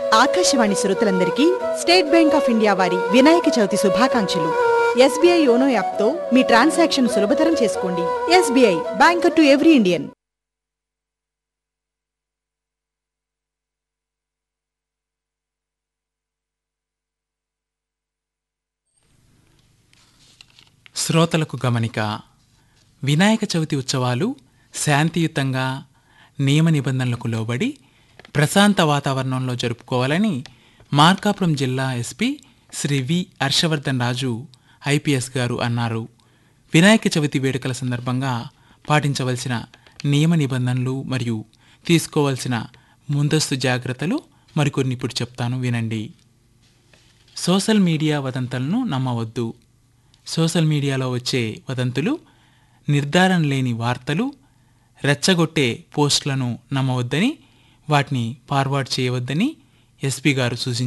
ఆకాశవాణి శ్రోతలందరికీ state bank of India వారి వినాయక చవితి శుభాకాంక్షలు ఎస్బీఐ యోనో యాప్తో మీ ట్రాన్సాక్షన్ సులభతరం చేసుకోండి SBI banker to every Indian శ్రోతలకు గమనిక వినాయక చవితి ఉత్సవాలు శాంతియుతంగా నియమ నిబంధనలకు లోబడి ప్రశాంత వాతావరణంలో జరుపుకోవాలని మార్కాపురం జిల్లా SP Shri V Harshavardhan Raju IPS గారు అన్నారు వినాయక చవితి వేడుకల సందర్భంగా పాటించవలసిన నియమ నిబంధనలు మరియు తీసుకోవాల్సిన ముందస్తు జాగ్రత్తలు మరికొన్ని ఇప్పుడు చెప్తాను వినండి సోషల్ మీడియా వదంతులను నమ్మవద్దు సోషల్ మీడియాలో వచ్చే వదంతులు నిర్ధారణ లేని వార్తలు రెచ్చగొట్టే పోస్టులను నమ్మవద్దని వాటిని ఫార్వర్డ్ చేయవద్దని ఎస్పీ గారు సూచించారు